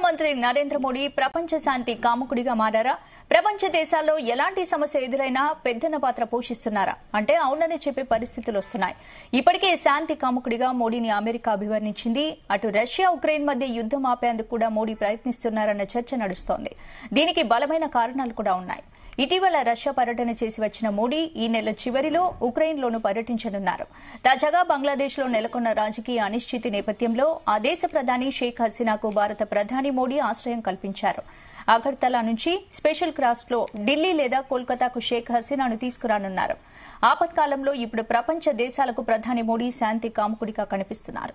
ప్రధానమంత్రి నరేంద్ర మోడీ ప్రపంచ శాంతి కాముకుడిగా మారారా ప్రపంచ దేశాల్లో ఎలాంటి సమస్య ఎదురైనా పెద్దన పాత్ర పోషిస్తున్నారా అంటే అవునని చెప్పే పరిస్థితులు వస్తున్నాయి ఇప్పటికే శాంతి కాముకుడిగా మోడీని అమెరికా అభివర్ణించింది అటు రష్యా ఉక్రెయిన్ మధ్య యుద్దం ఆపేందుకు కూడా మోడీ ప్రయత్నిస్తున్నారన్న చర్చ నడుస్తోంది దీనికి బలమైన కారణాలు కూడా ఉన్నాయి ఇటీవల రష్యా పర్యటన చేసి వచ్చిన మోడీ ఈ నెల చివరిలో ఉక్రెయిన్లోనూ పర్యటించనున్నారు తాజాగా బంగ్లాదేశ్లో నెలకొన్న రాజకీయ అనిశ్చితి నేపథ్యంలో ఆ దేశ ప్రధాని షేక్ హసీనాకు భారత ప్రధాని మోడీ ఆశ్రయం కల్పించారు అగర్తలా నుంచి స్పెషల్ క్రాస్లో ఢిల్లీ లేదా కోల్కతాకు షేక్ హసీనాను తీసుకురానున్నారు ఆపత్కాలంలో ఇప్పుడు ప్రపంచ దేశాలకు ప్రధాని మోడీ శాంతి కాముకుడిగా కనిపిస్తున్నారు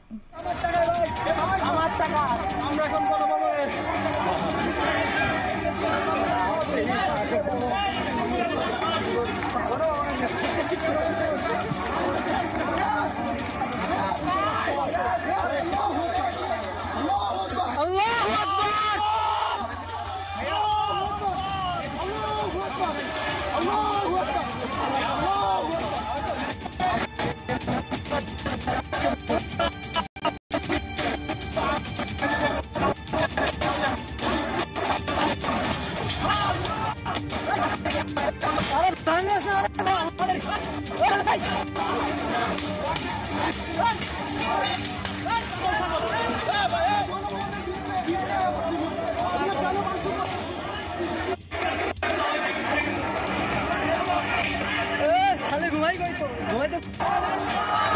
साले घुमाई गई तो घुमाई तो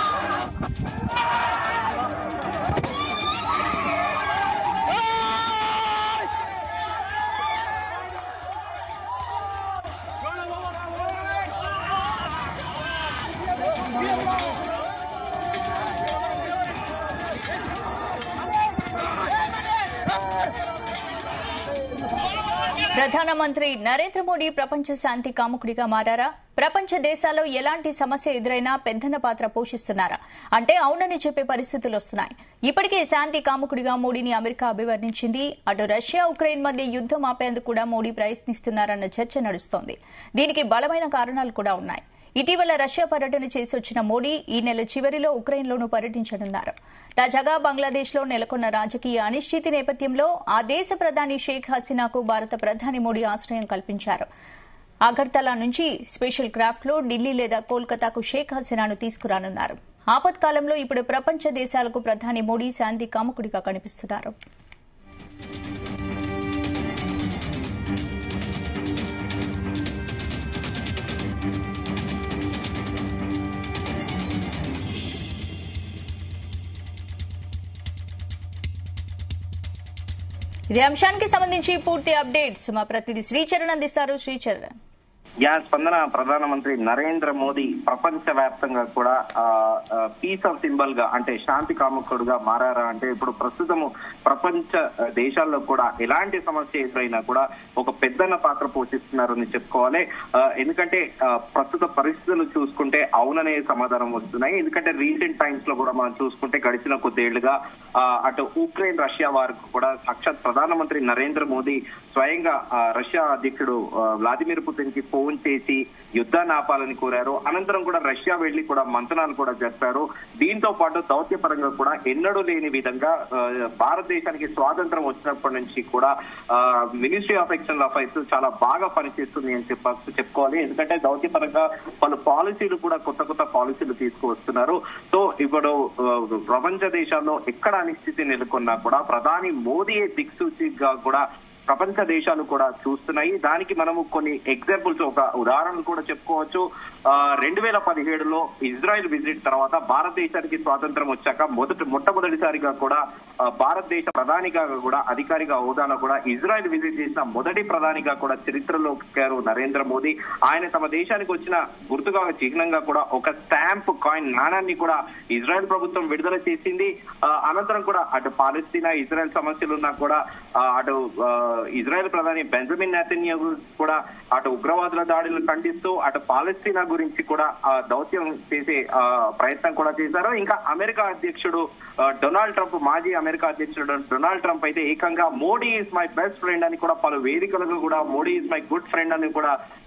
ప్రధానమంత్రి నరేంద్ర మోడీ ప్రపంచ శాంతి కాముకుడిగా మారారా ప్రపంచ దేశాల్లో ఎలాంటి సమస్య ఎదురైనా పెద్దన పాత్ర పోషిస్తున్నారా అంటే అవునని చెప్పే పరిస్థితులు వస్తున్నాయి ఇప్పటికే శాంతి కాముకుడిగా మోడీని అమెరికా అభివర్ణించింది అటు రష్యా ఉక్రెయిన్ మధ్య యుద్దం ఆపేందుకు కూడా మోడీ ప్రయత్నిస్తున్నారన్న చర్చ నడుస్తోంది దీనికి బలమైన కారణాలు కూడా ఉన్నాయి ఇటీవల రష్యా పర్యటన చేసి వచ్చిన మోడీ ఈ నెల చివరిలో ఉక్రెయిన్లోనూ పర్యటించనున్నారు తాజాగా బంగ్లాదేశ్లో నెలకొన్న రాజకీయ అనిశ్చితి నేపథ్యంలో ఆ దేశ ప్రధాని షేక్ హసీనాకు భారత ప్రధాని మోడీ ఆశ్రయం కల్పించారు అగర్తలా నుంచి స్పెషల్ క్రాఫ్ట్లో ఢిల్లీ లేదా కోల్కతాకు షేక్ హసీనాను తీసుకురానున్నారు ఆపత్కాలంలో ఇప్పుడు ప్రపంచ దేశాలకు ప్రధాని మోడీ శాంతి కాముకుడిగా కనిపిస్తున్నారు ఇదే అంశానికి సంబంధించి పూర్తి అప్డేట్స్ మా ప్రతినిధి శ్రీచరణ్ అందిస్తారు శ్రీచరణ్ యా స్పందన ప్రధానమంత్రి నరేంద్ర మోదీ ప్రపంచ వ్యాప్తంగా కూడా పీస్ ఆఫ్ సింబల్ గా అంటే శాంతి కాముకుడుగా మారారా అంటే ఇప్పుడు ప్రస్తుతము ప్రపంచ ఆ, దేశాల్లో కూడా ఎలాంటి సమస్య ఎదురైనా కూడా ఒక పెద్దన్న పాత్ర పోషిస్తున్నారని చెప్పుకోవాలి ఆ, ఎందుకంటే ఆ, ప్రస్తుత పరిస్థితులు చూసుకుంటే అవుననే సమాధానం వస్తున్నాయి ఎందుకంటే రీసెంట్ టైమ్స్ లో కూడా మనం చూసుకుంటే గడిచిన కొద్దేళ్లుగా ఆ, అటు ఉక్రెయిన్ రష్యా వారికి కూడా సాక్షాత్ ప్రధానమంత్రి నరేంద్ర మోదీ స్వయంగా ఆ, రష్యా అధ్యక్షుడు ఆ, వ్లాదిమిర్ పుతిన్ కి ఫోన్ చేసి యుద్ధాన్ని ఆపాలని కోరారు అనంతరం కూడా రష్యా వెళ్లి కూడా మంతనాలు కూడా జరిపారు దీంతో పాటు దౌత్యపరంగా కూడా ఎన్నడూ లేని విధంగా ఆ, భారతదేశానికి స్వాతంత్రం వచ్చినప్పటి నుంచి కూడా మినిస్ట్రీ ఆఫ్ ఎక్స్టర్నల్ అఫైర్స్ చాలా బాగా పనిచేస్తుంది అని చెప్ప చెప్పుకోవాలి ఎందుకంటే దౌత్యపరంగా పలు పాలసీలు కూడా కొత్త కొత్త పాలసీలు తీసుకువస్తున్నారు సో ఇప్పుడు ఆ, ప్రపంచ దేశాల్లో ఎక్కడ అనిశ్చితి నెలకొన్నా కూడా ప్రధాని మోదీయే దిక్సూచిగా కూడా ప్రపంచ దేశాలు కూడా చూస్తున్నాయి దానికి మనము కొన్ని ఎగ్జాంపుల్స్ ఒక ఉదాహరణ కూడా చెప్పుకోవచ్చు రెండు వేల పదిహేడులో ఇజ్రాయెల్ విజిట్ తర్వాత భారతదేశానికి స్వాతంత్రం వచ్చాక మొదటి మొట్టమొదటిసారిగా కూడా ఆ, భారతదేశ ప్రధానిగా కూడా అధికారిగా హోదాలో కూడా ఇజ్రాయెల్ విజిట్ చేసిన మొదటి ప్రధానిగా కూడా చరిత్రలో ఎక్కారు నరేంద్ర మోదీ ఆయన తమ దేశానికి వచ్చిన గుర్తుగా చిహ్నంగా కూడా ఒక స్టాంప్ కాయిన్ నాణాన్ని కూడా ఇజ్రాయెల్ ప్రభుత్వం విడుదల చేసింది ఆ, అనంతరం కూడా అటు పాలస్తీనా ఇజ్రాయెల్ సమస్యలు ఉన్నా కూడా ఆ, అటు ఆ, ఇజ్రాయెల్ ప్రధాని బెంజమిన్ నెతన్యాహు కూడా అటు ఉగ్రవాదుల దాడులను ఖండిస్తూ అటు పాలస్తీనా గురించి కూడా ఆ, దౌత్యం చేసే ఆ, ప్రయత్నం కూడా చేశారు ఇంకా అమెరికా అధ్యక్షుడు ఆ, డొనాల్డ్ ట్రంప్ మాజీ అమెరికా అధ్యక్షుడు డొనాల్డ్ ట్రంప్ అయితే ఏకంగా Modi is my best friend అని కూడా పలు వేదికలకు కూడా Modi is my good friend అని కూడా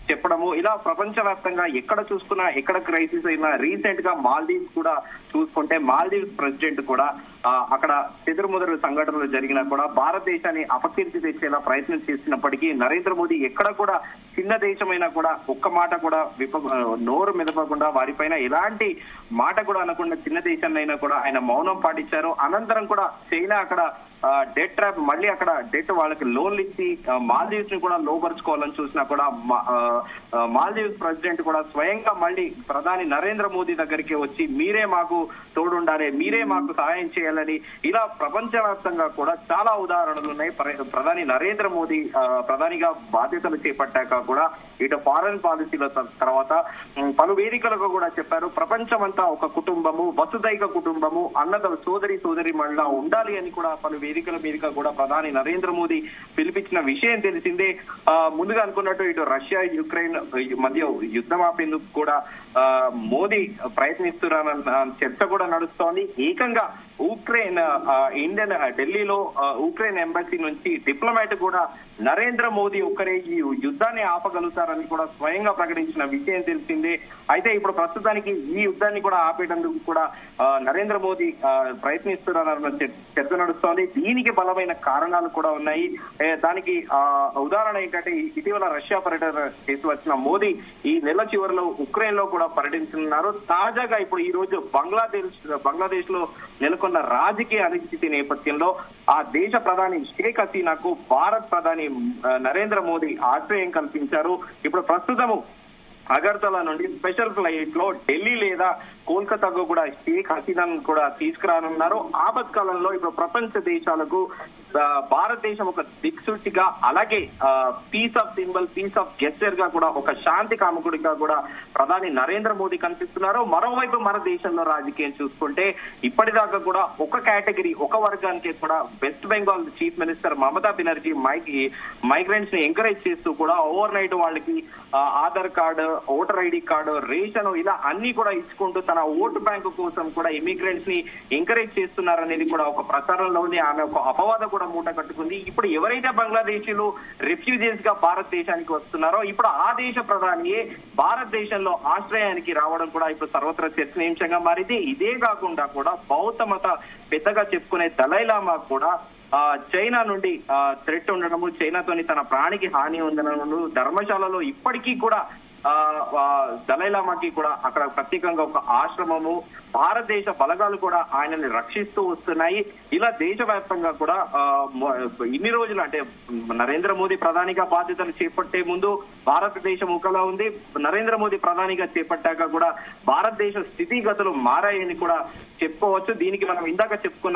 చెప్పడము ఇలా ప్రపంచవ్యాప్తంగా ఎక్కడ చూసుకున్నా ఎక్కడ క్రైసిస్ అయినా రీసెంట్ గా మాల్దీవ్స్ కూడా చూసుకుంటే మాల్దీవ్స్ ప్రెసిడెంట్ కూడా ఆ, అక్కడ చెదురుముదురు సంఘటనలు జరిగినా కూడా భారతదేశాన్ని అపకీర్తి తెచ్చేలా ప్రయత్నం చేసినప్పటికీ నరేంద్ర మోదీ ఎక్కడ కూడా చిన్న దేశమైనా కూడా ఒక్క మాట కూడా విప నోరు మెదపకుండా వారిపైన ఎలాంటి మాట కూడా అనకుండా చిన్న దేశాన్ని అయినా కూడా ఆయన మౌనం పాటించారు అనంతరం కూడా చైనా అక్కడ డెట్ ట్రాప్ మళ్ళీ అక్కడ డెట్ వాళ్ళకి లోన్లు ఇచ్చి ఆ, మాల్దీవ్స్ ని కూడా లోపరుచుకోవాలని చూసినా కూడా మా- ఆ, ఆ, మాల్దీవ్స్ ప్రెసిడెంట్ కూడా స్వయంగా మళ్ళీ ప్రధాని నరేంద్ర మోదీ దగ్గరికి వచ్చి మీరే మాకు తోడుండాలి మీరే మాకు సహాయం చేయాలని ఇలా ప్రపంచవ్యాప్తంగా కూడా చాలా ఉదాహరణలు ఉన్నాయి ప్ర- ప్రధాని నరేంద్ర మోదీ ఆ, ప్రధానిగా బాధ్యతలు చేపట్టాక కూడా ఇటు ఫారెన్ పాలసీల త- తర్వాత ఉమ్, పలు వేదికలకు కూడా చెప్పారు ప్రపంచమంతా ఒక కుటుంబము వసుదైక కుటుంబము అన్నదలు సోదరి సోదరి మళ్ళా ఉండాలి అని కూడా పలు వేదికల మీదుగా కూడా ప్రధాని నరేంద్ర మోదీ పిలిపించిన విషయం తెలిసిందే ఆ, ముందుగా అనుకున్నట్టు ఇటు రష్యా యుక్రెయిన్ మధ్య యుద్ధం ఆపేందుకు కూడా ఆ, మోదీ ప్రయత్నిస్తున్నారన్న చర్చ కూడా నడుస్తోంది ఏకంగా ఉక్రెయిన్ ఆ, ఇండియన్ ఆ, ఢిల్లీలో ఆ, ఉక్రెయిన్ ఎంబసీ నుంచి డిప్లొమాట్ కూడా నరేంద్ర మోదీ ఒక్కరే ఈ యుద్ధాన్ని ఆపగలుగుతారని కూడా స్వయంగా ప్రకటించిన విషయం తెలిసిందే అయితే ఇప్పుడు ప్రస్తుతానికి ఈ యుద్ధాన్ని కూడా ఆపేటందుకు కూడా ఆ, నరేంద్ర మోదీ ఆ, ప్రయత్నిస్తున్నారన్న చర్- చర్చ నడుస్తోంది దీనికి బలమైన కారణాలు కూడా ఉన్నాయి ఏ, దానికి ఆ, ఉదాహరణ ఏంటంటే ఈ- ఇటీవల రష్యా పర్యటన చేసి వచ్చిన మోదీ ఈ నెల చివరిలో ఉక్రెయిన్ లో కూడా పర్యటించనున్నారు తాజాగా ఇప్పుడు ఈ రోజు బంగ్లాదేశ్ బంగ్లాదేశ్ లో నెలకొన్న రాజకీయ అనిశ్చితి నేపథ్యంలో ఆ దేశ ప్రధాని షేక్ హసీనాకు భారత్ ప్రధాని ఆ, నరేంద్ర మోదీ ఆశ్రయం కల్పించారు ఇప్పుడు ప్రస్తుతము అగర్తలా నుండి స్పెషల్ ఫ్లైట్ లో ఢిల్లీ లేదా కోల్కతాకు కూడా షేక్ హసీనాను కూడా తీసుకురానున్నారు ఆపత్కాలంలో ఇప్పుడు ప్రపంచ దేశాలకు ఆ, భారతదేశం ఒక దిక్సూచిగా అలాగే peace of symbol peace of gesture గా కూడా ఒక శాంతి కాముకుడిగా కూడా ప్రధాని నరేంద్ర మోదీ కనిపిస్తున్నారు మరోవైపు మన దేశంలో రాజకీయం చూసుకుంటే ఇప్పటిదాకా కూడా ఒక కేటగిరీ ఒక వర్గానికి కూడా వెస్ట్ బెంగాల్ చీఫ్ మినిస్టర్ మమతా బెనర్జీ మైక్ మైగ్రెంట్స్ ని ఎంకరేజ్ చేస్తూ కూడా ఓవర్ నైట్ వాళ్ళకి ఆ, Aadhaar card voter ID card ration ఇలా అన్ని కూడా ఇచ్చుకుంటూ తన ఓటు బ్యాంకు కోసం కూడా ఇమిగ్రెంట్స్ ని ఎంకరేజ్ చేస్తున్నారనేది కూడా ఒక ప్రచారంలో ఉంది ఆమె ఒక అపవాద కూడా మూట కట్టుకుంది ఇప్పుడు ఎవరైతే బంగ్లాదేశీలు రిఫ్యూజీస్ గా భారతదేశానికి వస్తున్నారో ఇప్పుడు ఆ దేశ ప్రధానియే భారతదేశంలో ఆశ్రయానికి రావడం కూడా ఇప్పుడు సర్వత్రా చర్చనీయాంశంగా మారింది ఇదే కాకుండా కూడా బౌద్ధ మత పెద్దగా చెప్పుకునే దలైలామా కూడా ఆ చైనా నుండి ఆ థ్రెట్ ఉండడము చైనాతోని తన ప్రాణికి హాని ఉందనము ధర్మశాలలో ఇప్పటికీ కూడా ఆ ఆ, దలైలామాకి కూడా అక్కడ ప్రత్యేకంగా ఒక ఆశ్రమము భారతదేశ బలగాలు కూడా ఆయనని రక్షిస్తూ వస్తున్నాయి ఇలా దేశవ్యాప్తంగా కూడా ఆ, మొ- ఇన్ని రోజులు అంటే నరేంద్ర మోదీ ప్రధానిగా బాధ్యతలు చేపట్టే ముందు భారతదేశం ఒకలా ఉంది నరేంద్ర మోదీ ప్రధానిగా చేపట్టాక కూడా భారతదేశ స్థితిగతులు మారాయని కూడా చెప్పుకోవచ్చు దీనికి మనం ఇందాక చెప్పుకున్న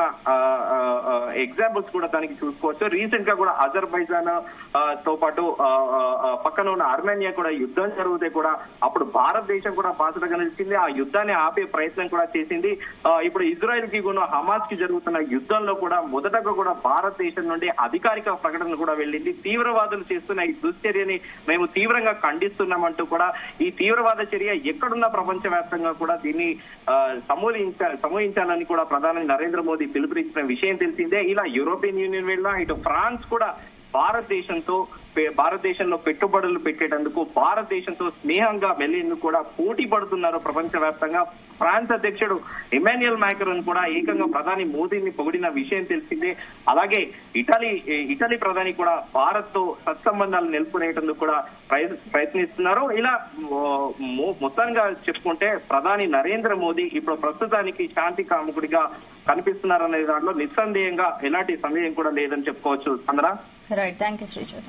ఎగ్జాంపుల్స్ కూడా దానికి చూసుకోవచ్చు రీసెంట్ గా కూడా అజర్బైజాన్ ఆ, తో పాటు ఆ, ఆ, ఆ, పక్కన ఉన్న అర్మేనియా కూడా యుద్ధం జరిగితే కూడా అప్పుడు భారతదేశం కూడా బాధ్యతగా నిలిచింది ఆ యుద్ధాన్ని ఆపే ప్రయత్నం కూడా చేసింది ఆ, ఇప్పుడు ఇజ్రాయెల్ కి కూడా హమాస్ కి జరుగుతున్న యుద్ధంలో కూడా మొదటగా కూడా భారతదేశం నుండి అధికారిక ప్రకటన కూడా వెళ్ళింది తీవ్రవాదులు చేస్తున్న ఈ దుశ్చర్యని మేము తీవ్రంగా ఖండిస్తున్నామంటూ కూడా ఈ తీవ్రవాద చర్య ఎక్కడున్న ప్రపంచ వ్యాప్తంగా కూడా దీన్ని ఆ, సమూలించ సమూహించాలని కూడా ప్రధాని నరేంద్ర మోదీ పిలుపునిచ్చిన విషయం తెలిసిందే ఇలా యూరోపియన్ యూనియన్ వెళ్ళినా ఇటు ఫ్రాన్స్ కూడా భారతదేశంతో పే- భారతదేశంలో పెట్టుబడులు పెట్టేటందుకు భారతదేశంతో స్నేహంగా వెళ్లేందుకు కూడా పోటీ పడుతున్నారు ప్రపంచవ్యాప్తంగా ఫ్రాన్స్ అధ్యక్షుడు ఇమాన్యుయల్ మ్యాక్రన్ కూడా ఏకంగా ప్రధాని మోదీని పొగిడిన విషయం తెలిసిందే అలాగే ఇటలీ ఇటలీ ప్రధాని కూడా భారత్ తో సత్సంబంధాలు నెలకొనేటందుకు కూడా ప్రయ- ప్రయత్నిస్తున్నారు ఇలా మో- మో- మొత్తంగా చెప్పుకుంటే ప్రధాని నరేంద్ర మోదీ ఇప్పుడు ప్రస్తుతానికి శాంతి కాముకుడిగా కనిపిస్తున్నారనే దాంట్లో నిస్సందేహంగా ఎలాంటి సందేహం కూడా లేదని చెప్పుకోవచ్చు చంద్ర రైట్ థ్యాంక్ యూ శ్రీచూర్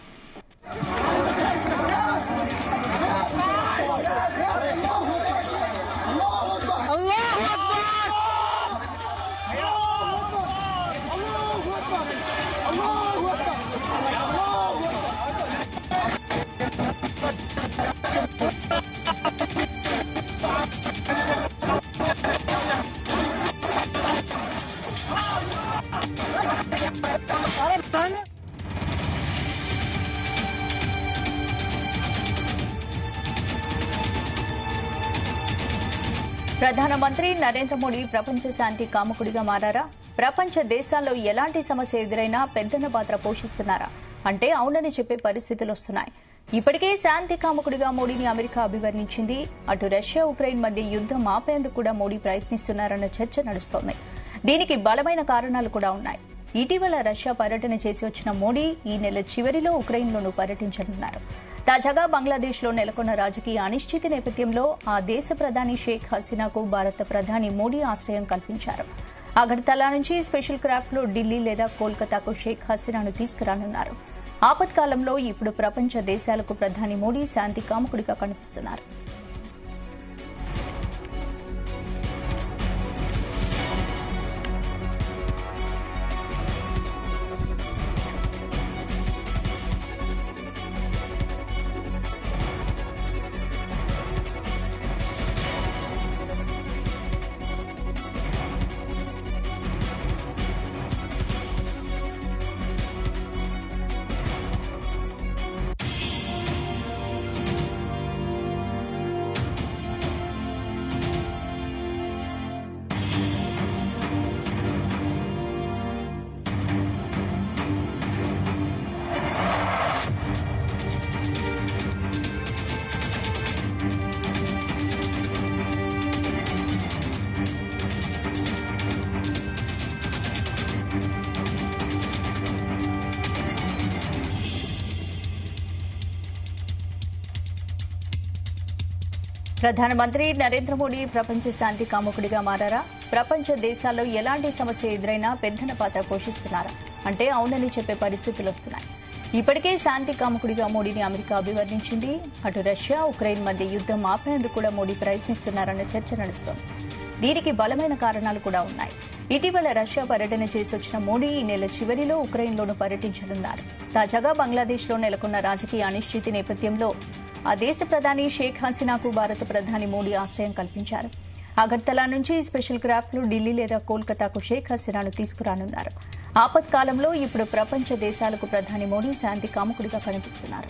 ప్రధానమంత్రి నరేంద్ర మోడీ ప్రపంచ శాంతి కాముకుడిగా మారారా ప్రపంచ దేశాల్లో ఎలాంటి సమస్య ఎదురైనా పెద్దన పాత్ర పోషిస్తున్నారా అంటే అవునని చెప్పే పరిస్థితులు వస్తున్నాయి ఇప్పటికే శాంతి కాముకుడిగా మోడీని అమెరికా అభివర్ణించింది అటు రష్యా ఉక్రెయిన్ మధ్య యుద్దం ఆపేందుకు కూడా మోడీ ప్రయత్నిస్తున్నారన్న చర్చ నడుస్తోంది దీనికి బలమైన కారణాలు కూడా ఉన్నాయి ఇటీవల రష్యా పర్యటన చేసి వచ్చిన మోడీ ఈ నెల చివరిలో ఉక్రెయిన్లోనూ పర్యటించనున్నారు తాజాగా బంగ్లాదేశ్లో నెలకొన్న రాజకీయ అనిశ్చితి నేపథ్యంలో ఆ దేశ ప్రధాని షేక్ హసీనాకు భారత ప్రధాని మోడీ ఆశ్రయం కల్పించారు అగర్తలా నుంచి స్పెషల్ క్రాఫ్ట్ లో ఢిల్లీ లేదా కోల్కతాకు షేక్ హసీనాను తీసుకురానున్నారు ఆపత్కాలంలో ఇప్పుడు ప్రపంచ దేశాలకు ప్రధాని మోడీ శాంతి కాముకుడిగా కనిపిస్తున్నారు ప్రధానమంత్రి నరేంద్ర మోడీ ప్రపంచ శాంతి కాముకుడిగా మారారా ప్రపంచ దేశాల్లో ఎలాంటి సమస్య ఎదురైనా పెద్దన పాత్ర పోషిస్తున్నారా అంటే అవునని చెప్పే పరిస్థితులు వస్తున్నాయి ఇప్పటికే శాంతి కాముకుడిగా మోడీని అమెరికా అభివర్ణించింది అటు రష్యా ఉక్రెయిన్ మధ్య యుద్దం ఆపేందుకు కూడా మోడీ ప్రయత్నిస్తున్నారన్న చర్చ నడుస్తోంది దీనికి బలమైన కారణాలు కూడా ఉన్నాయి ఇటీవల రష్యా పర్యటన చేసి వచ్చిన మోడీ ఈ నెల చివరిలో ఉక్రెయిన్లోనూ పర్యటించనున్నారు తాజాగా బంగ్లాదేశ్లో నెలకొన్న రాజకీయ అనిశ్చితి నేపథ్యంలో ఆ దేశ ప్రధాని షేక్ హసీనాకు భారత ప్రధాని మోడీ ఆశ్రయం కల్పించారు అగర్తలా నుంచి స్పెషల్ క్రాఫ్ట్ లో ఢిల్లీ లేదా కోల్కతాకు షేక్ హసీనాను తీసుకురానున్నారు ఆపత్కాలంలో ఇప్పుడు ప్రపంచ దేశాలకు ప్రధాని మోడీ శాంతి కాముకుడిగా కనిపిస్తున్నారు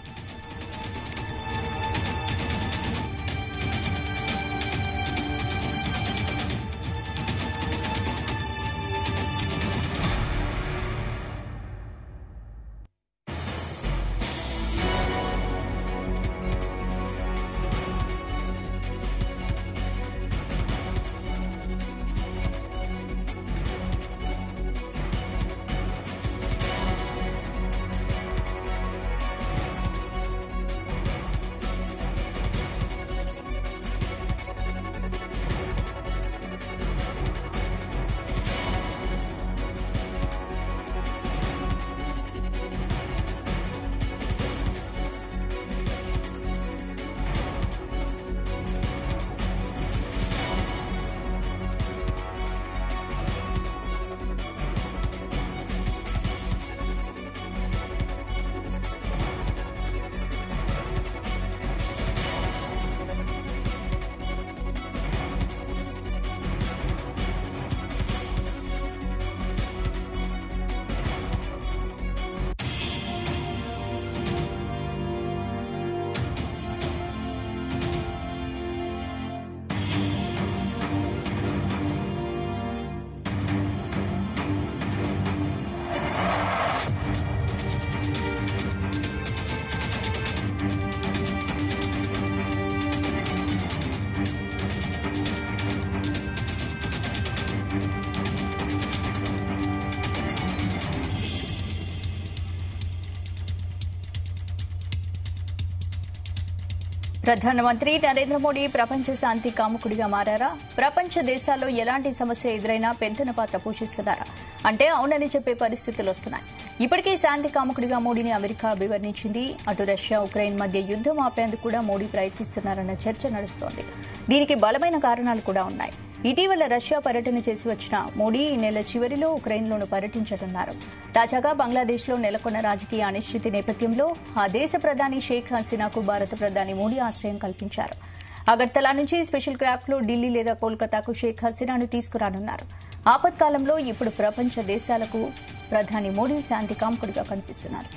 ప్రధానమంత్రి నరేంద్ర మోడీ ప్రపంచ శాంతి కాముకుడిగా మారారా ప్రపంచ దేశాల్లో ఎలాంటి సమస్య ఎదురైనా పెద్దన పాత్ర పోషిస్తున్నారా అంటే అవునని చెప్పే పరిస్థితులు వస్తున్నాయి ఇప్పటికే శాంతి కాముకుడిగా మోడీని అమెరికా అభివర్ణించింది అటు రష్యా ఉక్రెయిన్ మధ్య యుద్దం ఆపేందుకు కూడా మోడీ ప్రయత్నిస్తున్నారన్న చర్చ నడుస్తోంది దీనికి బలమైన కారణాలు కూడా ఉన్నాయి ఇటీవల రష్యా పర్యటన చేసి వచ్చిన మోడీ ఈ నెల చివరిలో ఉక్రెయిన్లోనూ పర్యటించనున్నారు తాజాగా బంగ్లాదేశ్లో నెలకొన్న రాజకీయ అనిశ్చితి నేపథ్యంలో ఆ దేశ ప్రధాని షేక్ హసీనాకు భారత ప్రధాని మోడీ ఆశ్రయం కల్పించారు అగర్తలా నుంచి స్పెషల్ క్రాఫ్ట్ లో ఢిల్లీ లేదా కోల్కతాకు షేక్ హసీనాను తీసుకురానున్నారు ఆపత్కాలంలో ఇప్పుడు ప్రపంచ దేశాలకు ప్రధాని మోడీ శాంతి కాముకుడిగా కనిపిస్తున్నారు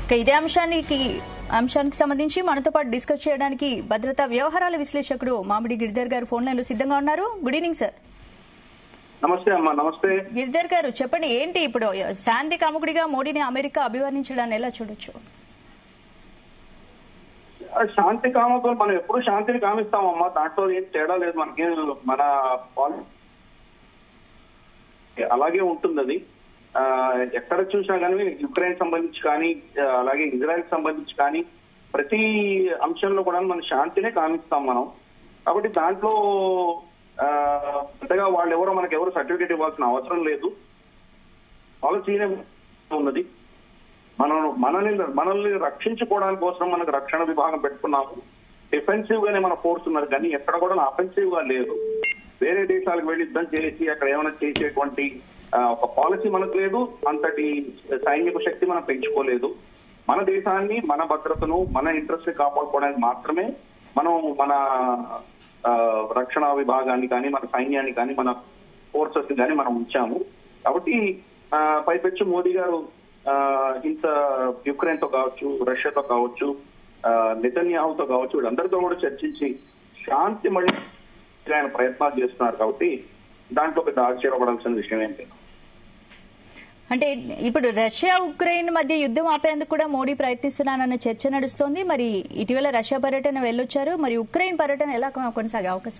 ఇక ఇదే అంశానికి అంశానికి సంబంధించి మనతో పాటు డిస్కస్ చేయడానికి భద్రతా వ్యవహారాల విశ్లేషకుడు మామిడి గిరిధర్ గారు ఫోన్ లైన్ లో సిద్ధంగా ఉన్నారు గుడ్ ఈవినింగ్ సార్ నమస్తే అమ్మా నమస్తే గిరిధర్ గారు చెప్పండి ఏంటి ఇప్పుడు శాంతి కాముకుడిగా మోడీని అమెరికా అభివర్ణించడాన్ని ఎలా చూడొచ్చు శాంతి కామతో మనం ఎప్పుడు శాంతిని కామిస్తామమ్మా దాంట్లో ఏం తేడా లేదు మనకి మన పాలి- అలాగే ఉంటుంది అది ఆ, ఎక్కడ చూసినా కానీ యుక్రెయిన్ సంబంధించి కానీ ఆ, అలాగే ఇజ్రాయెల్ సంబంధించి కానీ ప్రతి అంశంలో కూడా మనం శాంతినే కామిస్తాం మనం కాబట్టి దాంట్లో ఆ, పెద్దగా వాళ్ళు ఎవరో మనకి ఎవరు సర్టిఫికేట్ ఇవ్వాల్సిన అవసరం లేదు పాలసీనే ఉన్నది మనం మనల్ని మనల్ని రక్షించుకోవడానికి కోసం మనకు రక్షణ విభాగం పెట్టుకున్నాము డిఫెన్సివ్ గానే మన ఫోర్స్ ఉన్నది కానీ ఎక్కడ కూడా అఫెన్సివ్ గా లేదు వేరే దేశాలకు వెళ్ళి యుద్ధం చేసి అక్కడ ఏమైనా చేసేటువంటి ఆ, ఒక పాలసీ మనకు లేదు అంతటి సైనిక శక్తి మనం పెంచుకోలేదు మన దేశాన్ని మన భద్రతను మన ఇంట్రెస్ట్ కాపాడుకోవడానికి మాత్రమే మనం మన ఆ, రక్షణ విభాగాన్ని కానీ మన సైన్యాన్ని కానీ మన ఫోర్సెస్ కానీ మనం ఉంచాము కాబట్టి ఆ, పైపెచ్చు మోదీ గారు ఆ, ఇంత యుక్రెయిన్ తో కావచ్చు రష్యాతో కావచ్చు ఆ, నెతన్యాహుతో కావచ్చు వీళ్ళందరితో కూడా చర్చించి శాంతి మళ్ళీ ఆయన ప్రయత్నాలు చేస్తున్నారు కాబట్టి దాంట్లో పెద్ద ఆశ్చర్యపడాల్సిన విషయం ఏంటి అంటే ఇప్పుడు రష్యా ఉక్రెయిన్ మధ్య యుద్ధం ఆపేందుకు కూడా మోడీ ప్రయత్నిస్తున్నారన్న చర్చ నడుస్తోంది మరి ఇటీవల రష్యా పర్యటన వెళ్ళొచ్చారు మరి ఉక్రెయిన్ పర్యటన ఎలా కొనసాగే అవకాశం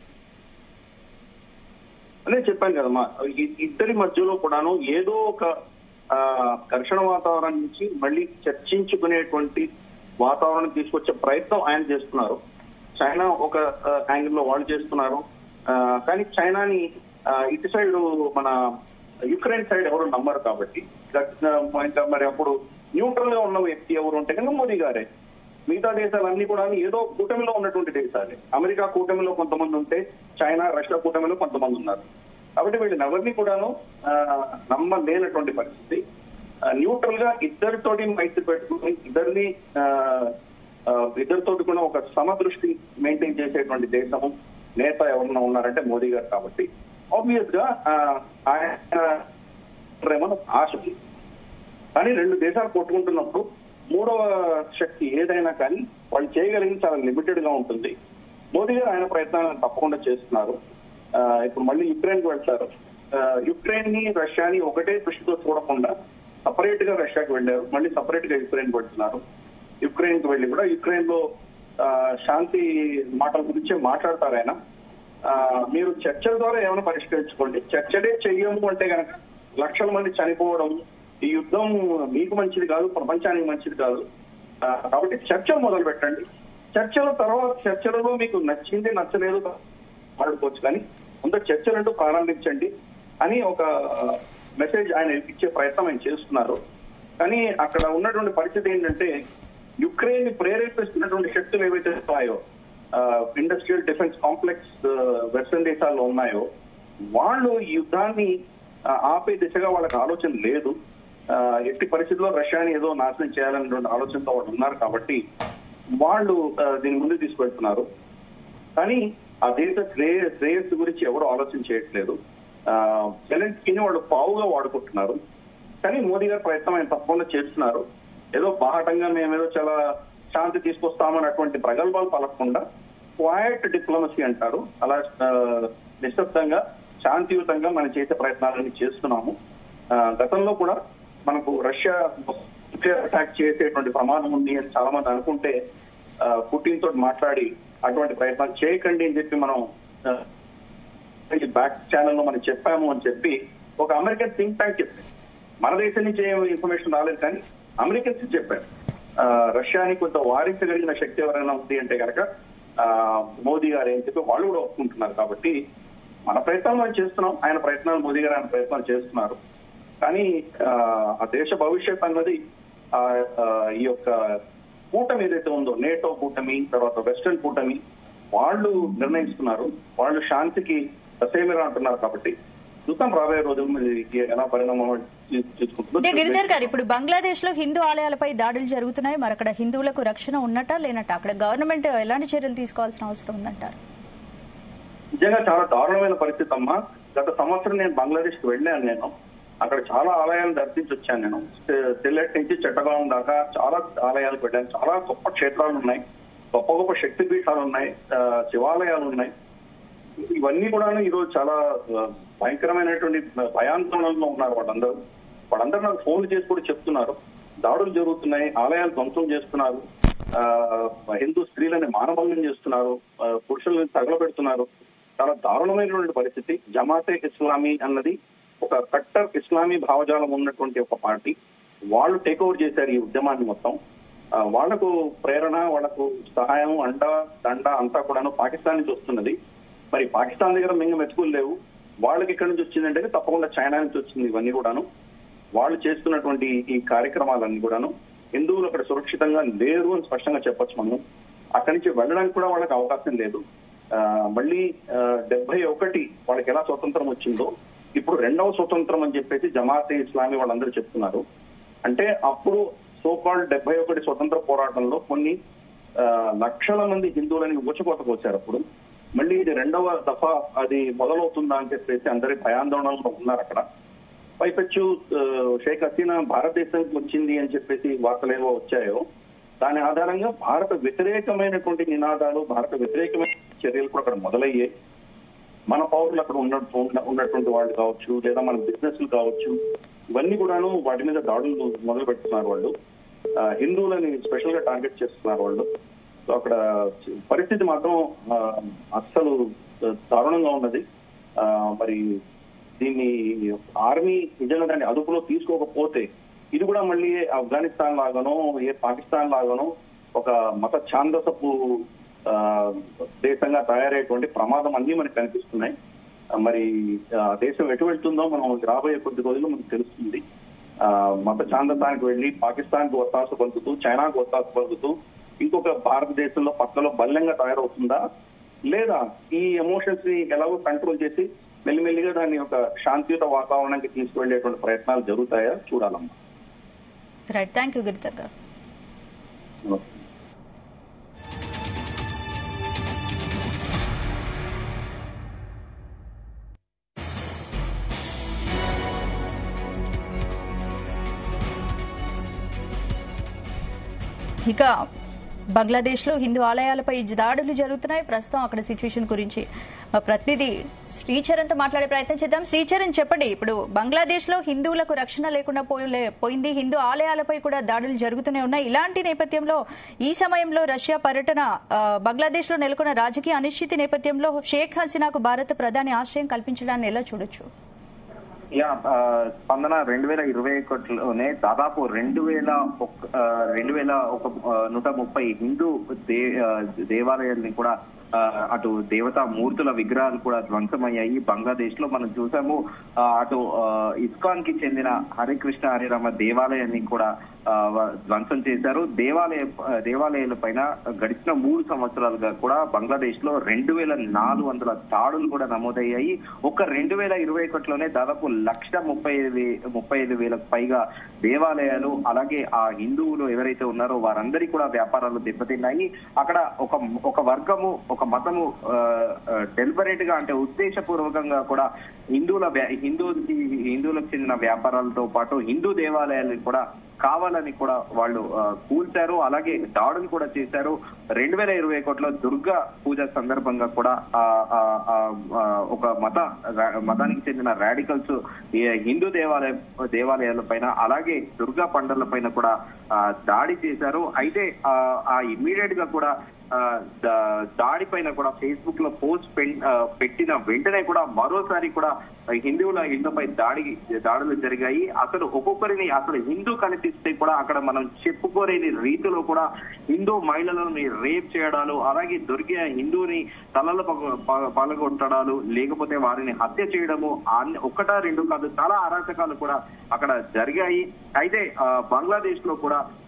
అదే చెప్పాను కదమ్మా ఈ- ఇద్దరి మధ్యలో కూడాను ఏదో ఒక ఆ, ఘర్షణ వాతావరణం నుంచి మళ్ళీ చర్చించుకునేటువంటి వాతావరణం తీసుకొచ్చే ప్రయత్నం ఆయన చేస్తున్నారు చైనా ఒక యాంగిల్ లో వాళ్ళు చేస్తున్నారు ఆ, కానీ చైనాని ఆ, ఇటు సైడ్ మన యుక్రెయిన్ సైడ్ ఎవరు నమ్మరు కాబట్టి గట్- ఇంకా మరి అప్పుడు న్యూట్రల్ గా ఉన్న వ్యక్తి ఎవరు ఉంటే కనుక మోదీ గారే మిగతా దేశాలన్నీ కూడా ఏదో కూటమిలో ఉన్నటువంటి దేశాలే అమెరికా కూటమిలో కొంతమంది ఉంటే చైనా రష్యా కూటమిలో కొంతమంది ఉన్నారు కాబట్టి వీళ్ళని ఎవరిని కూడాను ఆ, నమ్మలేనటువంటి పరిస్థితి ఆ, న్యూట్రల్ గా ఇద్దరితోటి మైత్రి పెట్టుకుని ఇద్దరిని ఆ, ఆ, ఇద్దరితోటి కూడా ఒక సమదృష్టి మెయింటైన్ చేసేటువంటి దేశము నేత ఎవరన్నా ఉన్నారంటే మోదీ గారు కాబట్టి ఆబ్వియస్ గా ఆ, ఆయన ఏమో ఆశ ఉంది. కానీ రెండు దేశాలు కొట్టుకుంటున్నప్పుడు మూడవ శక్తి ఏదైనా కానీ వాళ్ళు చేయగలిగింది చాలా లిమిటెడ్ గా ఉంటుంది మోదీ గారు ఆయన ప్రయత్నాలను తప్పకుండా చేస్తున్నారు ఆ, ఇప్పుడు మళ్ళీ యుక్రెయిన్ కి వెళ్తారు ఆ, యుక్రెయిన్ ని రష్యాని ఒకటే దృష్టితో చూడకుండా సపరేట్ గా రష్యాకి వెళ్ళారు మళ్ళీ సపరేట్ గా యుక్రెయిన్ కి వెళ్తున్నారు యుక్రెయిన్ కి వెళ్ళి కూడా యుక్రెయిన్ లో ఆ, శాంతి మాటల గురించే మాట్లాడతారు ఆయన ఆ, మీరు చర్చల ద్వారా ఏమైనా పరిష్కరించుకోండి చర్చలే చెయ్యము అంటే గనక లక్షల మంది చనిపోవడం ఈ యుద్ధం మీకు మంచిది కాదు ప్రపంచానికి మంచిది కాదు ఆ, కాబట్టి చర్చలు మొదలు పెట్టండి చర్చల తర్వాత చర్చలలో మీకు నచ్చింది నచ్చలేదు మాట్లాడుకోవచ్చు కానీ ముందు చర్చలంటూ ప్రారంభించండి అని ఒక మెసేజ్ ఆయన ఇచ్చే ప్రయత్నం ఆయన చేస్తున్నారు కానీ అక్కడ ఉన్నటువంటి పరిస్థితి ఏంటంటే యుక్రెయిన్ ని ప్రేరేపిస్తున్నటువంటి శక్తులు ఏవైతే ఉన్నాయో ఇండస్ట్రియల్ డిఫెన్స్ కాంప్లెక్స్ వెస్టర్న్ దేశాల్లో ఉన్నాయో వాళ్ళు ఈ యుద్ధాన్ని ఆ, ఆపే దిశగా వాళ్ళకి ఆలోచన లేదు ఆ, ఎట్టి పరిస్థితుల్లో రష్యాని ఏదో నాశనం చేయాలనేటువంటి ఆలోచనతో వాళ్ళు ఉన్నారు కాబట్టి వాళ్ళు ఆ, దీని ముందు తీసుకెళ్తున్నారు కానీ ఆ దేశ శ్రేయ శ్రేయస్సు గురించి ఎవరు ఆలోచన చేయట్లేదు జెలెన్స్కీని వాళ్ళు పావుగా వాడుకుంటున్నారు కానీ మోదీ గారు ప్రయత్నం ఆయన తప్పకుండా చేస్తున్నారు ఏదో బాహటంగా మేమేదో చాలా శాంతి తీసుకొస్తామన్నటువంటి ప్రగల్భాలు పలకకుండా క్వైట్ డిప్లొమసీ అంటారు అలా ఆ, నిశ్శబ్దంగా శాంతియుతంగా మనం చేసే ప్రయత్నాలన్నీ చేస్తున్నాము ఆ, గతంలో కూడా మనకు రష్యా న్యూక్లియర్ అటాక్ చేసేటువంటి ప్రమాదం ఉంది అని చాలా మంది అనుకుంటే ఆ, పుటిన్ తోటి మాట్లాడి అటువంటి ప్రయత్నాలు చేయకండి అని చెప్పి మనం ఆ, బ్యాక్ ఛానల్ లో మనం చెప్పాము అని చెప్పి ఒక అమెరికన్ థింక్ ట్యాంక్ చెప్పింది మన దేశం నుంచి ఏం ఇన్ఫర్మేషన్ రాలేదు కానీ అమెరికన్స్ చెప్పారు ఆ, రష్యాని కొంత వారించగలిగిన శక్తి ఎవరైనా ఉంది అంటే కనుక ఆ, మోదీ గారు అని చెప్పి వాళ్ళు కూడా ఒప్పుకుంటున్నారు కాబట్టి మన ప్రయత్నాలు మనం చేస్తున్నాం ఆయన ప్రయత్నాలు మోదీ గారు ఆయన ప్రయత్నాలు చేస్తున్నారు కానీ ఆ, ఆ దేశ భవిష్యత్ అన్నది ఆ, ఆ, ఈ యొక్క కూటమి ఏదైతే ఉందో నేటో కూటమి తర్వాత వెస్టర్న్ కూటమి వాళ్ళు నిర్ణయిస్తున్నారు వాళ్ళు శాంతికి ససేమిరా అంటున్నారు కాబట్టి చూద్దాం రాబోయే రోజుల్లో ఇది ఎలా పరిణామం తీ- తీసుకుంటుందో అంటే గిరిధర్ గారు ఇప్పుడు బంగ్లాదేశ్ లో హిందూ ఆలయాలపై దాడులు జరుగుతున్నాయి మరి అక్కడ హిందువులకు రక్షణ ఉన్నట్టా లేనట్టా అక్కడ గవర్నమెంట్ ఎలాంటి చర్యలు తీసుకోవాల్సిన అవసరం ఉందంటారు నిజంగా చాలా దారుణమైన పరిస్థితి అమ్మా గత సంవత్సరం నేను బంగ్లాదేశ్ కి వెళ్ళాను నేను అక్కడ చాలా ఆలయాలను దర్శించి వచ్చాను నేను తె- తెల్లటి నుంచి చెట్టగాం దాకా చాలా ఆలయాలు పెట్టాను చాలా గొప్ప క్షేత్రాలు ఉన్నాయి గొప్ప గొప్ప శక్తి పీఠాలు ఉన్నాయి ఆ, శివాలయాలు ఉన్నాయి ఇవన్నీ కూడా ఈరోజు చాలా ఆ, భయంకరమైనటువంటి భయాందోళనలో ఉన్నారు వాళ్ళందరూ వాళ్ళందరూ నాకు ఫోన్లు చేసి కూడా చెప్తున్నారు దాడులు జరుగుతున్నాయి ఆలయాలు ధ్వంసం చేస్తున్నారు ఆ, హిందూ స్త్రీలని మానభంగం చేస్తున్నారు ఆ, పురుషులను తగలబెడుతున్నారు చాలా దారుణమైనటువంటి పరిస్థితి జమాతే ఇస్లామీ అన్నది ఒక కట్టర్ ఇస్లామీ భావజాలం ఉన్నటువంటి ఒక పార్టీ వాళ్ళు టేక్ ఓవర్ చేశారు ఈ ఉద్యమాన్ని మొత్తం ఆ, వాళ్లకు ప్రేరణ వాళ్లకు సహాయం అండ దండ అంతా కూడాను పాకిస్తాన్ నుంచి వస్తున్నది మరి పాకిస్తాన్ దగ్గర మింగ మెతుకులు లేవు వాళ్ళకి ఎక్కడి నుంచి వచ్చిందంటే తప్పకుండా చైనా నుంచి వచ్చింది ఇవన్నీ కూడాను వాళ్ళు చేస్తున్నటువంటి ఈ కార్యక్రమాలన్నీ కూడాను హిందువులు అక్కడ సురక్షితంగా లేరు అని స్పష్టంగా చెప్పొచ్చు మనం అక్కడి నుంచి వెళ్ళడానికి కూడా వాళ్ళకి అవకాశం లేదు ఆ, మళ్ళీ డెబ్బై ఒకటి వాళ్ళకి ఎలా స్వతంత్రం వచ్చిందో ఇప్పుడు రెండవ స్వతంత్రం అని చెప్పేసి జమాతే ఇస్లామీ వాళ్ళందరూ చెప్తున్నారు అంటే అప్పుడు సోకాల్ డెబ్బై ఒకటి స్వతంత్ర పోరాటంలో కొన్ని ఆ, లక్షల మంది హిందువులని ఊచకోత పోశారు అప్పుడు మళ్ళీ ఇది రెండవ దఫా అది మొదలవుతుందా అని చెప్పేసి అందరి భయాందోళనలో ఉన్నారు అక్కడ పైపెచ్చు ఆ, షేక్ హసీనా భారతదేశానికి వచ్చింది అని చెప్పేసి వార్తలు ఏవో వచ్చాయో దాని ఆధారంగా భారత వ్యతిరేకమైనటువంటి నినాదాలు భారత వ్యతిరేకమైన చర్యలు కూడా అక్కడ మొదలయ్యాయి మన పౌరులు అక్కడ ఉన్న ఉన్న- ఉన్నటువంటి వాళ్ళు కావచ్చు లేదా మన బిజినెస్లు కావచ్చు ఇవన్నీ కూడాను వాటి మీద దాడులు మొదలు పెడుతున్నారు వాళ్ళు ఆ, హిందువులని స్పెషల్ గా టార్గెట్ చేస్తున్నారు వాళ్ళు సో అక్కడ పరిస్థితి మాత్రం ఆ, అస్సలు దారుణంగా ఉన్నది ఆ, మరి దీన్ని ఆర్మీ నిజంగా దాన్ని అదుపులో తీసుకోకపోతే ఇది కూడా మళ్ళీ ఆఫ్ఘనిస్తాన్ లాగానో ఏ పాకిస్తాన్ లాగానో ఒక మత ఛాందసపు ఆ, దేశంగా తయారయ్యేటువంటి ప్రమాదం అన్ని మనకు కనిపిస్తున్నాయి ఆ, మరి ఆ దేశం ఎటు వెళ్తుందో మనం రాబోయే కొద్ది రోజులు మనకు తెలుస్తుంది ఆ, మత ఛాందసానికి వెళ్లి పాకిస్తాన్ కు ఒత్తాసు పలుకుతూ చైనాకు ఒత్తాసు పలుకుతూ ఇంకొక భారతదేశంలో పక్కలో బల్యంగా తయారవుతుందా లేదా ఈ ఎమోషన్స్ ని ఎలాగో కంట్రోల్ చేసి మెల్లిమెల్లిగా దాన్ని ఒక శాంతియుత వాతావరణానికి తీసుకువెళ్లేటువంటి ప్రయత్నాలు జరుగుతాయా చూడాలమ్మా రైట్ థ్యాంక్ యూ గిరిధర్ గారు ఇక బంగ్లాదేశ్లో హిందూ ఆలయాలపై దాడులు జరుగుతున్నాయి ప్రస్తుతం అక్కడ సిచ్యువేషన్ గురించి మా ప్రతినిధి శ్రీచరణ్తో మాట్లాడే ప్రయత్నం చేద్దాం శ్రీచరణ్ చెప్పండి ఇప్పుడు బంగ్లాదేశ్లో హిందువులకు రక్షణ లేకుండా పోయలే- పోయింది హిందూ ఆలయాలపై కూడా దాడులు జరుగుతూనే ఉన్నాయి ఇలాంటి నేపథ్యంలో ఈ సమయంలో రష్యా పర్యటన ఆ, బంగ్లాదేశ్లో నెలకొన్న రాజకీయ అనిశ్చితి నేపథ్యంలో షేక్ హసీనాకు భారత ప్రధాని ఆశ్రయం కల్పించడాన్ని ఎలా చూడొచ్చు యా ఆ, స్పందన రెండు వేల ఇరవై ఒకటిలోనే దాదాపు రెండు వేల ఒక ఆ, రెండు వేల ఒక ఆ, నూట ముప్పై హిందూ దే ఆ, దేవాలయాల్ని కూడా ఆ, అటు దేవతా మూర్తుల విగ్రహాలు కూడా ధ్వంసమయ్యాయి బంగ్లాదేశ్ లో మనం చూసాము ఆ, అటు ఇస్కాన్ కి చెందిన హరికృష్ణ హరిరామ దేవాలయాన్ని కూడా ఆ, వ- ధ్వంసం చేశారు దేవాలయ దేవాలయాల పైన గడిచిన మూడు సంవత్సరాలుగా కూడా బంగ్లాదేశ్ లో రెండు వేల నాలుగు వందల దాడులు కూడా నమోదయ్యాయి ఒక రెండు వేల ఇరవై ఒకటిలోనే దాదాపు లక్ష ముప్పై ఐదు వే- ముప్పై ఐదు వేలకు పైగా దేవాలయాలు అలాగే ఆ హిందువులు ఎవరైతే ఉన్నారో వారందరి కూడా వ్యాపారాలు దెబ్బతిన్నాయి అక్కడ ఒక ఒక వర్గము ఒక మతము డెలిబరేట్ గా అంటే ఉద్దేశపూర్వకంగా కూడా హిందువుల వ్యా- హిందూ హిందువులకు చెందిన వ్యాపారాలతో పాటు హిందూ దేవాలయాలను కూడా కావాలని కూడా వాళ్ళు ఆ, కూల్చారు అలాగే దాడులు కూడా చేశారు రెండు వేల ఇరవై ఒకటిలో దుర్గా పూజ సందర్భంగా కూడా ఆ, ఆ, ఆ, ఆ, ఒక మత రా- మతానికి చెందిన రాడికల్స్ హిందూ దేవాలయ దేవాలయాల పైన అలాగే దుర్గా పండుగల పైన కూడా ఆ, దాడి చేశారు అయితే ఆ, ఆ ఇమ్మీడియట్ గా కూడా ఆ, దా- దాడి పైన కూడా ఫేస్బుక్ లో పోస్ట్ పెన్- ఆ, పెట్టిన వెంటనే కూడా మరోసారి కూడా హిందువుల ఇళ్లపై దాడి దాడులు జరిగాయి అసలు ఒక్కొక్కరిని అసలు హిందూ కనిపిస్తే కూడా అక్కడ మనం చెప్పుకోలేని రీతిలో కూడా హిందూ మహిళలను రేప్ చేయడాలు అలాగే దొరికిన హిందూని తలలు పగ- ప- పగలగొట్టడాలు లేకపోతే వారిని హత్య చేయడము అన్ని ఒక్కటా రెండు కాదు చాలా అరాచకాలు కూడా అక్కడ జరిగాయి అయితే ఆ, బంగ్లాదేశ్ లో కూడా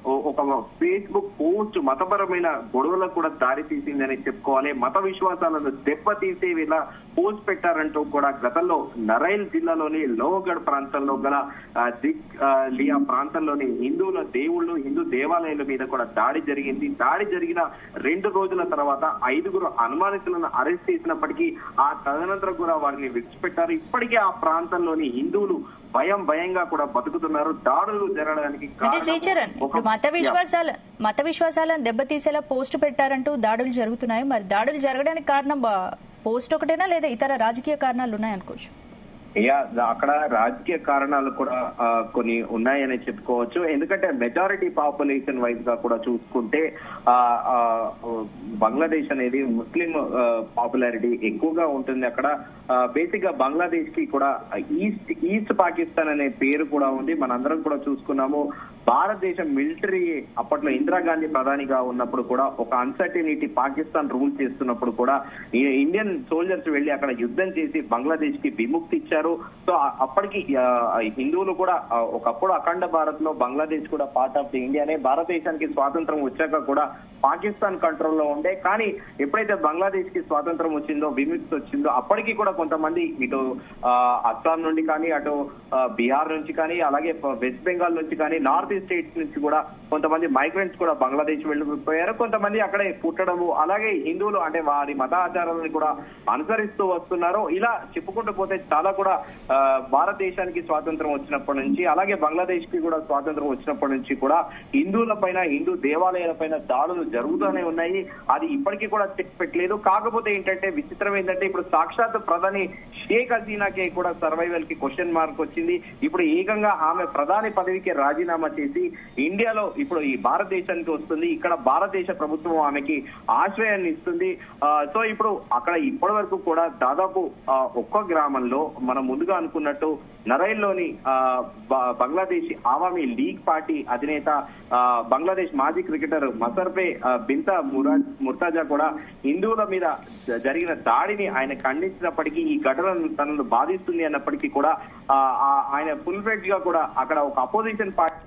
ఓ- ఒక ఫేస్బుక్ పోస్ట్ మతపరమైన గొడవలకు కూడా దారి తీసిందని చెప్పుకోవాలి మత విశ్వాసాలను దెబ్బతీసే ఇలా పోస్ట్ పెట్టారంటూ కూడా గతంలో నరైల్ జిల్లాలోని లోహగఢ్ ప్రాంతంలో గల ఆ, దిక్ ఆ, లియా ప్రాంతంలోని హిందువుల దేవుళ్ళు హిందూ దేవాలయాల మీద కూడా దాడి జరిగింది దాడి జరిగిన రెండు రోజుల తర్వాత ఐదుగురు అనుమానితులను అరెస్ట్ చేసినప్పటికీ ఆ తదనంతరం కూడా వారిని విడిచిపెట్టారు ఇప్పటికే ఆ ప్రాంతంలోని హిందువులు భయం భయంగా కూడా బతుకుతున్నారు దాడులు జరగడానికి అంటే కారణం శ్రీచరణ్ ఒక- ఇప్పుడు మత విశ్వాసాల మత విశ్వాసాలను దెబ్బతీసేలా పోస్ట్ పెట్టారంటూ దాడులు జరుగుతున్నాయి మరి దాడులు జరగడానికి కారణం ఆ, పోస్ట్ ఒకటేనా లేదా ఇతర రాజకీయ కారణాలు ఉన్నాయనుకోవచ్చు యా అక్కడ రాజకీయ కారణాలు కూడా ఆ, కొన్ని ఉన్నాయని చెప్పుకోవచ్చు ఎందుకంటే మెజారిటీ పాపులేషన్ వైజ్ గా కూడా చూసుకుంటే ఆ, ఆ, బంగ్లాదేశ్ అనేది ముస్లిం పాపులారిటీ ఎక్కువగా ఉంటుంది అక్కడ బేసిక్ గా బంగ్లాదేశ్ కి కూడా ఈస్ట్ ఈస్ట్ పాకిస్తాన్ అనే పేరు కూడా ఉంది మనందరం కూడా చూసుకున్నాము భారతదేశం మిలిటరీ అప్పట్లో ఇందిరాగాంధీ ప్రధానిగా ఉన్నప్పుడు కూడా ఒక అన్సర్టినిటీ పాకిస్తాన్ రూల్ చేస్తున్నప్పుడు కూడా ఈ ఇండియన్ సోల్జర్స్ వెళ్లి అక్కడ యుద్ధం చేసి బంగ్లాదేశ్ కి విముక్తి ఇచ్చారు సో ఆ- అప్పటికి ఆ, హిందువులు కూడా ఆ, ఒకప్పుడు అఖండ భారత్ లో బంగ్లాదేశ్ కూడా పార్ట్ ఆఫ్ ది ఇండియానే భారతదేశానికి స్వాతంత్రం వచ్చాక కూడా పాకిస్తాన్ కంట్రోల్లో ఉండే కానీ ఎప్పుడైతే బంగ్లాదేశ్ కి స్వాతంత్రం వచ్చిందో విముక్తి వచ్చిందో అప్పటికి కూడా కొంతమంది ఇటు ఆ, అస్సాం నుండి కానీ అటు ఆ, బీహార్ నుంచి కానీ అలాగే ప- వెస్ట్ బెంగాల్ నుంచి కానీ నార్త్ ఈస్ట్ స్టేట్స్ నుంచి కూడా కొంతమంది మైగ్రెంట్స్ కూడా బంగ్లాదేశ్ వెళ్ళిపోయారు కొంతమంది అక్కడే పుట్టడము అలాగే హిందువులు అంటే వారి మత ఆచారాలను కూడా అనుసరిస్తూ వస్తున్నారు ఇలా చెప్పుకుంటూ పోతే చాలా కూడా ఆ, భారతదేశానికి స్వాతంత్రం వచ్చినప్పటి నుంచి అలాగే బంగ్లాదేశ్ కి కూడా స్వాతంత్రం వచ్చినప్పటి నుంచి కూడా హిందువుల పైన హిందూ దేవాలయాల పైన దాడులు జరుగుతూనే ఉన్నాయి అది ఇప్పటికీ కూడా చెక్ పెట్టలేదు కాకపోతే ఏంటంటే విచిత్రం ఏంటంటే ఇప్పుడు సాక్షాత్ ప్రధాని షేక్ హసీనాకి కూడా సర్వైవల్ కి క్వశ్చన్ మార్క్ వచ్చింది ఇప్పుడు ఏకంగా ఆమె ప్రధాని పదవికి రాజీనామా చేసి ఇండియాలో ఇప్పుడు ఈ భారతదేశానికి వస్తుంది ఇక్కడ భారతదేశ ప్రభుత్వం ఆమెకి ఆశ్రయాన్ని ఇస్తుంది ఆ, సో ఇప్పుడు అక్కడ ఇప్పటి వరకు కూడా దాదాపు ఆ, ఒక్క గ్రామంలో మనం ముందుగా అనుకున్నట్టు నరైల్లోని ఆ, బ- బంగ్లాదేశ్ ఆవామీ లీగ్ పార్టీ అధినేత ఆ, బంగ్లాదేశ్ మాజీ క్రికెటర్ మసర్పే ఆ, బింతా మురాజ్ ముర్తాజా కూడా హిందువుల మీద జ- జరిగిన దాడిని ఆయన ఖండించినప్పటికీ ఈ ఘటన తనను బాధిస్తుంది అన్నప్పటికీ కూడా ఆ, ఆ, ఆయన ఫుల్ ఫ్లెడ్జ్ గా కూడా అక్కడ ఒక అపోజిషన్ పార్టీ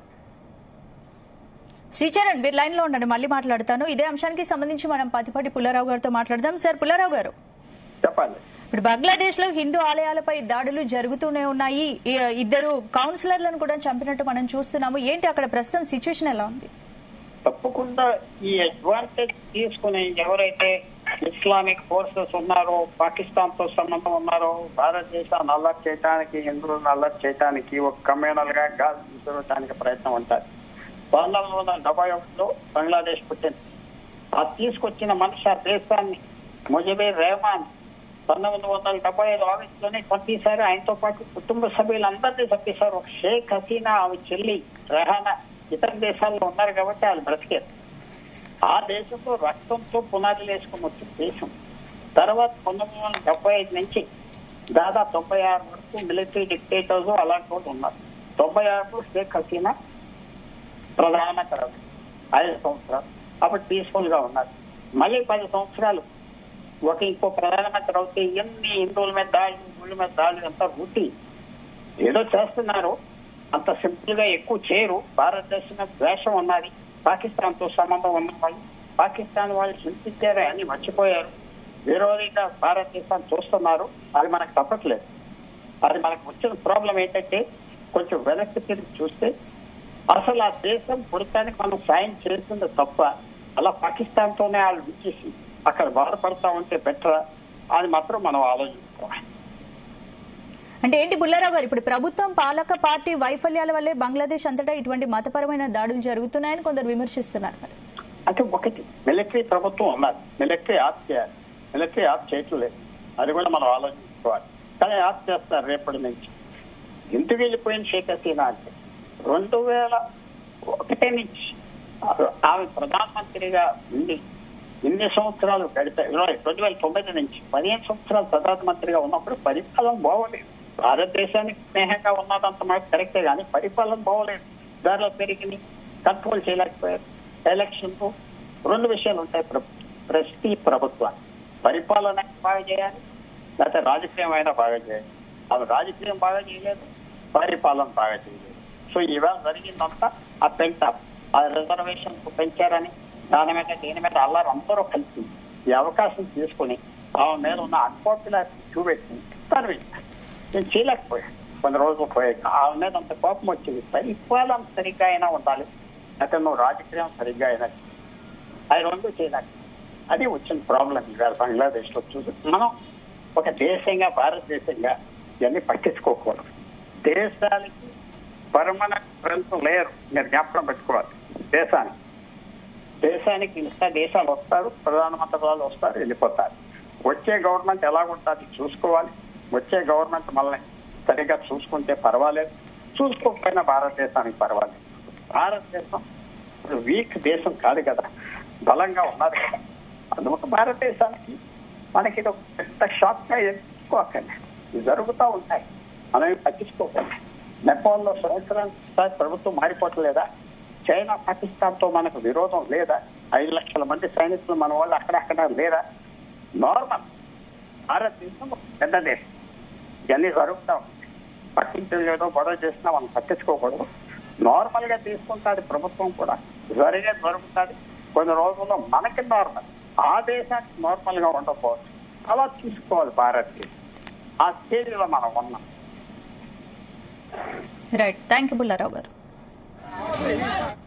శ్రీచరణ్ మీరు లైన్ లో ఉండండి మళ్ళీ మాట్లాడతాను ఇదే అంశానికి సంబంధించి మనం పతిపాటి పుల్లారావు గారితో మాట్లాడదాం సార్ పుల్లారావు గారు చెప్పండి ఇప్పుడు బంగ్లాదేశ్ లో హిందూ ఆలయాలపై దాడులు జరుగుతూనే ఉన్నాయి ఈ- ఇద్దరు కౌన్సిలర్లను కూడా చంపినట్టు మనం చూస్తున్నాము ఏంటి అక్కడ ప్రస్తుతం సిచ్యువేషన్ ఎలా ఉంది తప్పకుండా ఈ అడ్వాంటేజ్ తీసుకుని ఎవరైతే ఇస్లామిక్ ఫోర్సెస్ ఉన్నారో పాకిస్తాన్ తో సంబంధం ఉన్నారో భారతదేశాన్ని అలర్ట్ చేయడానికి హిందువులను అలర్ట్ చేయడానికి ఒక కమ్యూనల్ గా గాలి విసరడానికి ప్రయత్నం ఉంటారు పంతొమ్మిది వందల డెబ్బై ఒకటిలో బంగ్లాదేశ్ పుట్టింది ఆ తీసుకొచ్చిన మనిషి ఆ దేశాన్ని ముజబీర్ రెహమాన్ పంతొమ్మిది వందల డెబ్బై ఐదు ఆగస్టులోనే పంపించారు ఆయనతో పాటు కుటుంబ సభ్యులందరినీ పంపించారు ఒక షేక్ హసీనా ఆమె చెల్లి రెహానా ఇతర దేశాల్లో ఉన్నారు కాబట్టి వాళ్ళు బ్రతికారు ఆ దేశంలో రక్తంతో పునాదులు వేసుకుని వచ్చిన దేశం తర్వాత పంతొమ్మిది వందల డెబ్బై ఐదు నుంచి దాదాపు తొంభై ఆరు వరకు మిలిటరీ డిక్టేటర్స్ అలాంటి వాళ్ళు ఉన్నారు తొంభై ఆరులో షేక్ హసీనా ప్రధానమంత్రి అవ్వడం. ఐదు సంవత్సరాలు అప్పుడు పీస్ఫుల్ గా ఉన్నారు మళ్ళీ పది సంవత్సరాలు ఒక ఇంకో ప్రధానమంత్రి అవుతే ఎన్ని హిందువుల మీద దాడులు గుళ్ళ మీద దాడులు అంతా రూటి ఏదో చేస్తున్నారు అంత సింపుల్ గా ఎక్కువ చేయరు భారతదేశం మీద ద్వేషం ఉన్నది పాకిస్తాన్ తో సంబంధం ఉన్న వాళ్ళు పాకిస్తాన్ వాళ్ళు హింసించారు అని మర్చిపోయారు విరోధిగా భారతదేశాన్ని చూస్తున్నారు అది మనకు తప్పట్లేదు అది మనకు వచ్చిన ప్రాబ్లం ఏంటంటే కొంచెం వెనక్కి తిరిగి చూస్తే అసలు ఆ దేశం పుడతానికి మనం సాయం చేస్తుంది తప్ప అలా పాకిస్తాన్ తోనే వాళ్ళు విచ్చేసి అక్కడ బాధపడతా ఉంటే బెటరా అది మాత్రం మనం ఆలోచించుకోవాలి అంటే ఏంటి బుల్లారావు గారు ఇప్పుడు ప్రభుత్వం పాలక పార్టీ వైఫల్యాల వల్లే బంగ్లాదేశ్ అంతటా ఇటువంటి మతపరమైన దాడులు జరుగుతున్నాయని కొందరు విమర్శిస్తున్నారు మరి అంటే ఒకటి మిలిటరీ ప్రభుత్వం ఉన్నది మిలిటరీ ఆఫ్ చేయాలి మిలిటరీ ఆఫ్ చేయట్లేదు అది కూడా మనం ఆలోచించుకోవాలి కానీ ఆఫ్ చేస్తారు రేపటి నుంచి ఇంటికి వెళ్ళిపోయిన షేక్ హసీనా అంటే రెండు వేల ఒకటి నుంచి ఆమె ప్రధానమంత్రిగా ఉండి ఇన్ని సంవత్సరాలు గడిపే ఇరవై రెండు వేల తొమ్మిది నుంచి పదిహేను సంవత్సరాలు ప్రధానమంత్రిగా ఉన్నప్పుడు పరిపాలన బాగోలేదు భారతదేశానికి స్నేహంగా ఉన్నదంత మాకు కరెక్టే కానీ పరిపాలన బాగోలేదు దారిలో పెరిగింది కంట్రోల్ చేయలేకపోయారు ఎలక్షన్ రెండు విషయాలు ఉంటాయి ప్రభు- ప్రతి ప్రభుత్వాన్ని పరిపాలన బాగా చేయాలి లేకపోతే రాజకీయం అయినా బాగా చేయాలి అవి రాజకీయం బాగా చేయలేదు పరిపాలన బాగా చేయలేదు సో ఇవాళ జరిగిందంతా ఆ పెంట ఆ రిజర్వేషన్ పెంచారని దాని మీద దీని మీద అల్లరి అందరూ కలిసి ఈ అవకాశం తీసుకుని ఆమె మీద ఉన్న అన్పాపులారిటీ చూపెట్టి తరివేశారు నేను చేయలేకపోయాను కొన్ని రోజులు పోయాక ఆమె మీద అంత కోపం వచ్చింది పరిపాలన సరిగ్గా అయినా ఉండాలి అయితే నువ్వు రాజకీయం సరిగ్గా అయినా అది రెండు చేయలేక అది వచ్చిన ప్రాబ్లం ఇవాళ బంగ్లాదేశ్ లో చూసి మనం ఒక దేశంగా భారతదేశంగా ఇవన్నీ పట్టించుకోకూడదు దేశానికి పర్మనెంట్ ఫ్రెండ్స్ లేరు మీరు జ్ఞాపకం పెట్టుకోవాలి దేశానికి దేశానికి ఇంకా దేశాలు వస్తారు ప్రధానమంత్రి వాళ్ళు వస్తారు వెళ్ళిపోతారు వచ్చే గవర్నమెంట్ ఎలా ఉంటుంది చూసుకోవాలి వచ్చే గవర్నమెంట్ మనల్ని సరిగ్గా చూసుకుంటే పర్వాలేదు చూసుకోకపోయినా భారతదేశానికి పర్వాలేదు భారతదేశం ఇప్పుడు వీక్ దేశం కాదు కదా బలంగా ఉన్నది కదా అందువల్ల భారతదేశానికి మనకి ఇది ఒక పెద్ద షాక్ గా ఎత్తుకోకండి ఇవి జరుగుతూ ఉంటాయి మనం పట్టించుకోకండి నేపాల్లో సంవత్సరానికి ప్రభుత్వం మారిపోవట్లేదా చైనా పాకిస్తాన్ తో మనకు విరోధం లేదా ఐదు లక్షల మంది సైనికులు మన వాళ్ళు అక్కడక్కడ లేదా నార్మల్ భారతదేశం ఒక పెద్ద దేశం ఇవన్నీ జరుగుతూ ఉంటాయి పట్టించలేదో గొడవ చేసినా మనం పట్టించుకోకూడదు నార్మల్ గా తీసుకుంటాది ప్రభుత్వం కూడా జరిగే జరుగుతుంది కొన్ని రోజుల్లో మనకి నార్మల్ ఆ దేశానికి నార్మల్ గా ఉండకపోవచ్చు అలా చూసుకోవాలి భారతదేశం ఆ స్టేజ్లో మనం ఉన్నాం రైట్ థ్యాంక్ యూ బుల్లారావు గారు